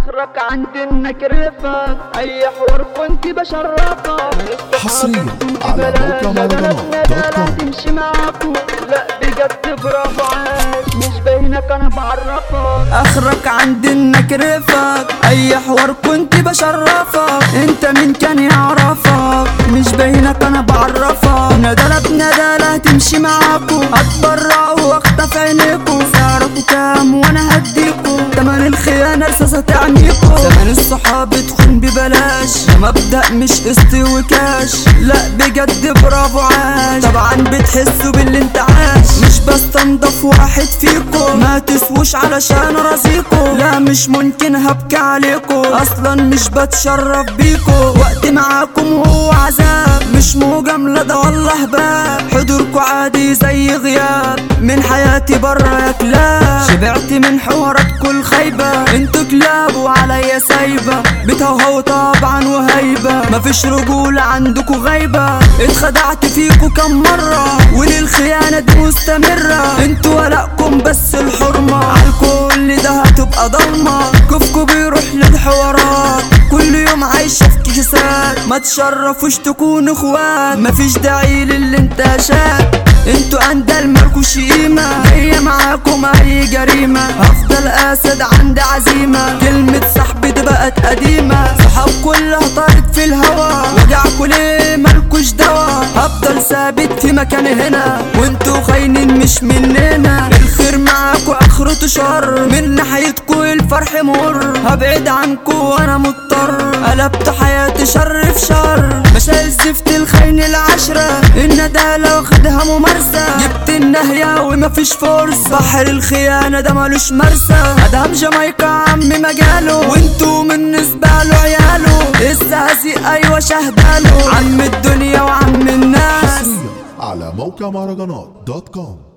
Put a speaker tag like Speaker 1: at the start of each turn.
Speaker 1: اخرك عندي انك رفق اي حوار كنت بشرفك
Speaker 2: حصرياً على موقع مهرجانات دوت كوم.
Speaker 1: تمشي معاكو لا بجد برافو عاش مش باينك انا بعرفك اخرك عندي انك رفق اي حوار كنت بشرفك انت مين كان يعرفك مش باينك انا بعرفك ندالة بندالة تمشي معاكو اتبرع واخطف عينيكو سعركو كام وانا هديكو تمن الخيانة رصاصة تعميكو زمان الصحاب تخون ببلاش ده مبدأ مش قسط وكاش لا بجد برافو عاش طبعا بتحسوا باللي انت عاش مش بستنضف واحد فيكو ما تسووش علشان ارازيكو لا مش ممكن هبكي عليكو اصلا مش بتشرف بيكو وقت معاكم هو عذاب مش مجاملة ده والله باب حضوركو عادي زي غياب من حياتي برا يا كلاب شبعت من حواراتكو الخايبة انتوا كلاب وعليا سايبة بتوهو طبعا وهيبة مفيش رجولة عندكو غايبة اتخدعت فيكو كم مرة وللخيانة دي مستمرة انتوا ولقكم بس الحرمة عالكل ده هتبقى ضلمة كفكو بيروح للحوارات كل يوم عايشة في كيسات ما تشرفوش تكونوا اخوات مفيش داعي للانتشاء انتوا اندل مالكوش قيمة هي معاكم اي جريمة هفضل اسد عندي عزيمة كلمة صاحبي دي بقت قديمة صحاب كلها طارت في الهوا وجعكوا ليه مالكوش دوا هفضل ثابت في مكاني هنا وانتوا خاينين مش مننا الخير معاكوا اخرته شر من ناحيتكوا الفرح مر هبعد عنكوا وانا مضطر قلبت حياتي شر في شر مشايل زفت الخاين العشرة الندالة واخدها ممارسة جبت النهية ومفيش فرصة بحر الخيانة ده ملوش مرسى ادهم جامايكا عمي مجاله وانتوا بالنسبة له عياله الساسي ايوه شهداله عم الدنيا وعم الناس
Speaker 2: حصرياً على موقع مهرجانات دوت كوم